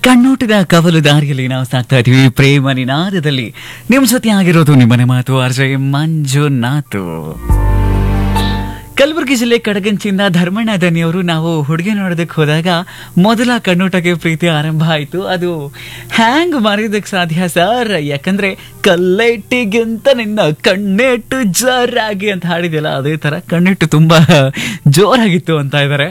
ಕಣ್ಣೋಟದ ಕವಲು ದಾರಿಯಲ್ಲಿ ನಾವು ಸಾಕ್ತಾ ಇದೀವಿ ಪ್ರೇಮ ನಿನಾದದಲ್ಲಿ ನಿಮ್ ಜೊತೆ ಆಗಿರೋದು ನಿಮ್ಮನೆ ಮಾತು ಅರ್ಜಯ್ ಮಂಜುನಾಥ್ ಕಲಬುರಗಿ ಜಿಲ್ಲೆ ಕಡಗಂಚಿಂದ ಧರ್ಮಣ್ಣ ದನಿಯವರು ನಾವು ಹುಡುಗಿ ನೋಡೋದಕ್ಕೆ ಹೋದಾಗ ಮೊದಲ ಕಣ್ಣೋಟಕ್ಕೆ ಪ್ರೀತಿ ಆರಂಭ ಆಯಿತು ಅದು ಹ್ಯಾಂಗ್ ಮರೆಯೋದಕ್ಕೆ ಸಾಧ್ಯ ಸರ್ ಯಾಕಂದ್ರೆ ಕಲ್ಲೆಟ್ಟಿಗಿಂತ ನಿನ್ನ ಕಣ್ಣೆಟ್ಟು ಜೋರಾಗಿ ಅಂತ ಹಾಡಿದೆಯಲ್ಲ ಅದೇ ತರ ಕಣ್ಣೆಟ್ಟು ತುಂಬಾ ಜೋರಾಗಿತ್ತು ಅಂತ ಇದ್ದಾರೆ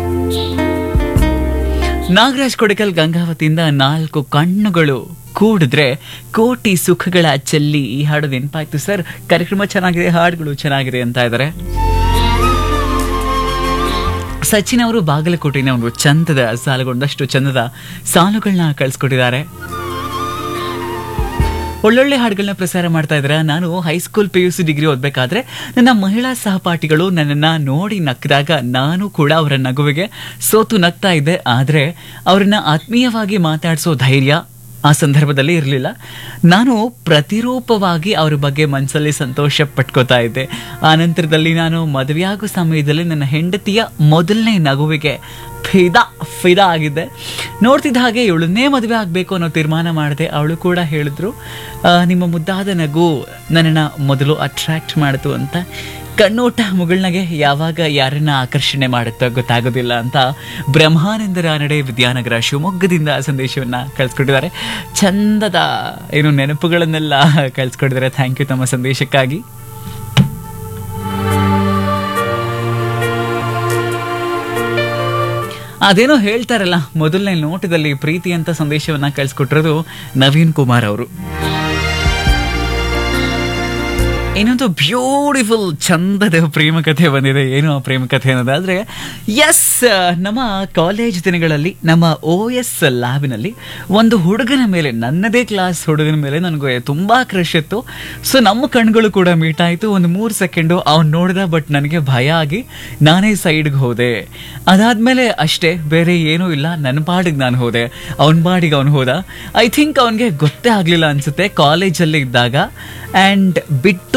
ನಾಗರಾಜ್ ಕೊಡಕಲ್ ಗಂಗಾವತಿಯಿಂದ ನಾಲ್ಕು ಕಣ್ಣುಗಳು ಕೂಡಿದ್ರೆ ಕೋಟಿ ಸುಖಗಳ ಚೆಲ್ಲಿ ಈ ಹಾಡು ನೆನಪಾಯ್ತು ಸರ್ ಕಾರ್ಯಕ್ರಮ ಚೆನ್ನಾಗಿದೆ ಹಾಡುಗಳು ಚೆನ್ನಾಗಿದೆ ಅಂತ ಇದ್ದಾರೆ ಸಚಿನ್ ಅವರು ಬಾಗಲಕೋಟೆನ ಒಂದು ಚಂದದ ಸಾಲುಗೊಂಡಷ್ಟು ಚಂದದ ಸಾಲುಗಳನ್ನ ಕಳಿಸ್ಕೊಟ್ಟಿದ್ದಾರೆ ಒಳ್ಳೊಳ್ಳೆ ಹಾಡುಗಳನ್ನ ಪ್ರಸಾರ ಮಾಡ್ತಾ ಇದ್ದಾರೆ ನಾನು high school P U C degree ಓದಬೇಕಾದ್ರೆ ನನ್ನ ಮಹಿಳಾ ಸಹಪಾಠಿಗಳು ನನ್ನನ್ನ ನೋಡಿ ನಕ್ಕಿದಾಗ ನಾನು ಕೂಡ ಅವರ ನಗುವಿಗೆ ಸೋತು ನಗ್ತಾ ಇದ್ದೆ ಆದರೆ ಅವರನ್ನ ಆತ್ಮೀಯವಾಗಿ ಮಾತಾಡಿಸೋ ಧೈರ್ಯ ಆ ಸಂದರ್ಭದಲ್ಲಿ ಇರಲಿಲ್ಲ ನಾನು ಪ್ರತಿರೂಪವಾಗಿ ಅವ್ರ ಬಗ್ಗೆ ಮನಸ್ಸಲ್ಲಿ ಸಂತೋಷ ಪಟ್ಕೋತಾ ಇದ್ದೆ ಆ ನಂತರದಲ್ಲಿ ನಾನು ಮದುವೆಯಾಗೋ ಸಮಯದಲ್ಲಿ ನನ್ನ ಹೆಂಡತಿಯ ಮೊದಲನೇ ನಗುವಿಗೆ ಫಿದಾ ಫಿದಾ ಆಗಿದ್ದೆ ನೋಡ್ತಿದ್ದ ಹಾಗೆ ಇವಳನ್ನೇ ಮದುವೆ ಆಗಬೇಕು ಅನ್ನೋ ತೀರ್ಮಾನ ಮಾಡಿದೆ ಅವಳು ಕೂಡ ಹೇಳಿದ್ರು ಆ, ನಿಮ್ಮ ಮುದ್ದಾದ ನಗು ನನ್ನನ್ನು ಮೊದಲು ಅಟ್ರಾಕ್ಟ್ ಮಾಡಿತು ಅಂತ ಕಣ್ಣೋಟ ಮುಗುಳ್ನಗೆ ಯಾವಾಗ ಯಾರನ್ನ ಆಕರ್ಷಣೆ ಮಾಡುತ್ತೋ ಗೊತ್ತಾಗೋದಿಲ್ಲ ಅಂತ ಬ್ರಹ್ಮಾನಂದರ ನಡೆ ವಿದ್ಯಾನಗರ ಶಿವಮೊಗ್ಗದಿಂದ ಸಂದೇಶವನ್ನ ಕಳಿಸ್ಕೊಟ್ಟಿದ್ದಾರೆ ಚಂದದ ಏನು ನೆನಪುಗಳನ್ನೆಲ್ಲ ಕಳಿಸ್ಕೊಟ್ಟಿದ್ದಾರೆ ಥ್ಯಾಂಕ್ ಯು ತಮ್ಮ ಸಂದೇಶಕ್ಕಾಗಿ ಅದೇನೋ ಹೇಳ್ತಾರಲ್ಲ ಮೊದಲನೇ ನೋಟದಲ್ಲಿ ಪ್ರೀತಿ ಅಂತ ಸಂದೇಶವನ್ನ ಕಳಿಸ್ಕೊಟ್ಟಿರೋದು ನವೀನ್ ಕುಮಾರ್ ಅವರು ಇನ್ನೊಂದು ಬ್ಯೂಟಿಫುಲ್ ಚಂದದ ಪ್ರೇಮ ಕಥೆ ಬಂದಿದೆ ಏನು ಆ ಪ್ರೇಮ ಕಥೆ ಅನ್ನೋದಾದ್ರೆ ಎಸ್ ನಮ್ಮ ಕಾಲೇಜ್ ದಿನಗಳಲ್ಲಿ ನಮ್ಮ ಓ ಎಸ್ ಲ್ಯಾಬಿನಲ್ಲಿ ಒಂದು ಹುಡುಗನ ಮೇಲೆ ನನ್ನದೇ ಕ್ಲಾಸ್ ಹುಡುಗನ ಮೇಲೆ ನನಗೆ ತುಂಬಾ ಕ್ರಶ್ ಇತ್ತು ಸೊ ನಮ್ಮ ಕಣ್ಗಳು ಕೂಡ ಮೀಟ್ ಆಯಿತು ಒಂದು ಮೂರು ಸೆಕೆಂಡು ಅವ್ನು ನೋಡಿದ ಬಟ್ ನನಗೆ ಭಯ ಆಗಿ ನಾನೇ ಸೈಡ್ಗೆ ಹೋದೆ ಅದಾದ್ಮೇಲೆ ಅಷ್ಟೇ ಬೇರೆ ಏನೂ ಇಲ್ಲ ನನ್ನ ಪಾಡಿಗೆ ನಾನು ಹೋದೆ ಅವನ ಪಾಡಿಗೆ ಅವನು ಹೋದ ಐ ಥಿಂಕ್ ಅವನಿಗೆ ಗೊತ್ತೇ ಆಗಲಿಲ್ಲ ಅನ್ಸುತ್ತೆ ಕಾಲೇಜಲ್ಲಿ ಇದ್ದಾಗ ಆ್ಯಂಡ್ ಬಿಟ್ಟು